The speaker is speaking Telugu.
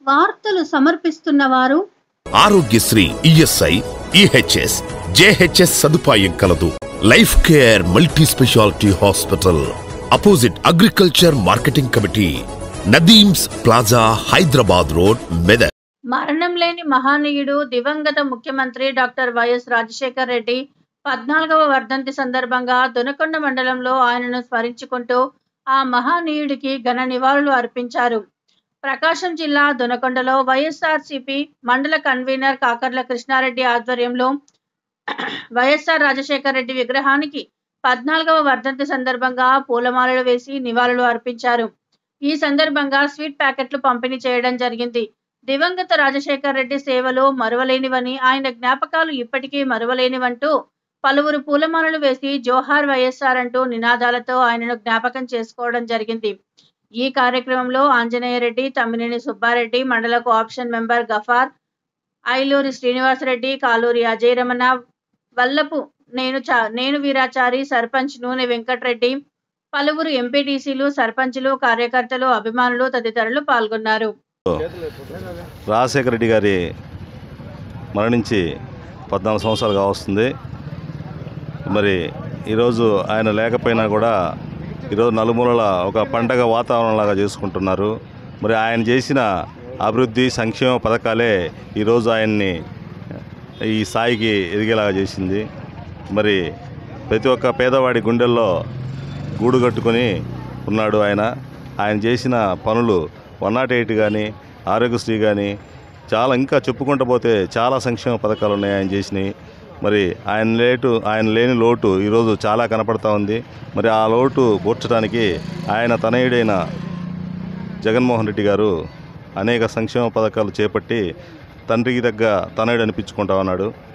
వార్తలు సమర్పిస్తున్న వారు ఆరోగ్యశ్రీ ఈఎస్ఐ ఈహెచ్ఎస్ జేహెచ్ఎస్ సదుపాయం కలదు life care multi specialty hospital opposite agriculture marketing committee Nadeem's plaza Hyderabad road Medak మరణం లేని మహానీయుడు దివంగత ముఖ్యమంత్రి డాక్టర్ వైఎస్ రాజశేఖర్ రెడ్డి పద్నాలుగవ వర్ధంతి సందర్భంగా దొనకొండ మండలంలో ఆయనను స్మరించుకుంటూ ఆ మహానీయుడికి ఘన నివాళులు అర్పించారు ప్రకాశం జిల్లా దొనకొండలో వైఎస్ఆర్సీపీ మండల కన్వీనర్ కాకర్ల కృష్ణారెడ్డి ఆధ్వర్యంలో వైఎస్ఆర్ రాజశేఖర్ రెడ్డి విగ్రహానికి పద్నాలుగవ వర్ధంతి సందర్భంగా పూలమాలలు వేసి నివాళులు అర్పించారు ఈ సందర్భంగా స్వీట్ ప్యాకెట్లు పంపిణీ చేయడం జరిగింది దివంగత రాజశేఖర్ రెడ్డి సేవలు మరువలేనివని ఆయన జ్ఞాపకాలు ఇప్పటికీ మరువలేనివంటూ పలువురు పూలమాలలు వేసి జోహార్ వైఎస్ఆర్ అంటూ నినాదాలతో ఆయనను జ్ఞాపకం చేసుకోవడం జరిగింది ఈ కార్యక్రమంలో ఆంజనేయ రెడ్డి తమ్మినేని సుబ్బారెడ్డి మండల కోఆప్షన్ మెంబర్ గఫార్ ఐలూరి శ్రీనివాసరెడ్డి కాలూరి అజయ్ రమణ వల్లపు నేను చా నేను వీరాచారి సర్పంచ్ నూనె వెంకట్రెడ్డి పలువురు ఎంపీటీసీలు సర్పంచులు కార్యకర్తలు అభిమానులు తదితరులు పాల్గొన్నారు రాజశేఖర రెడ్డి గారి మరణించి పద్నాలుగు సంవత్సరాలు కావస్తుంది మరి ఈరోజు ఆయన లేకపోయినా కూడా ఈరోజు నలుమూలల ఒక పండగ వాతావరణంలాగా చేసుకుంటున్నారు మరి ఆయన చేసిన అభివృద్ధి సంక్షేమ పథకాలే ఈరోజు ఆయన్ని ఈ స్థాయికి ఎదిగేలాగా చేసింది మరి ప్రతి ఒక్క పేదవాడి గుండెల్లో గూడు కట్టుకొని ఉన్నాడు ఆయన ఆయన చేసిన పనులు వన్ నాట్ ఎయిట్ కానీ ఆరోగ్యశ్రీ కానీ చాలా ఇంకా చెప్పుకుంటూ పోతే చాలా సంక్షేమ పథకాలు ఉన్నాయి ఆయన చేసినవి మరి ఆయన లేటు ఆయన లేని లోటు ఈరోజు చాలా కనపడతా ఉంది మరి ఆ లోటు పూడ్చడానికి ఆయన తనయుడైన జగన్మోహన్ రెడ్డి గారు అనేక సంక్షేమ పథకాలు చేపట్టి తండ్రికి దగ్గర తనయుడు అనిపించుకుంటా ఉన్నాడు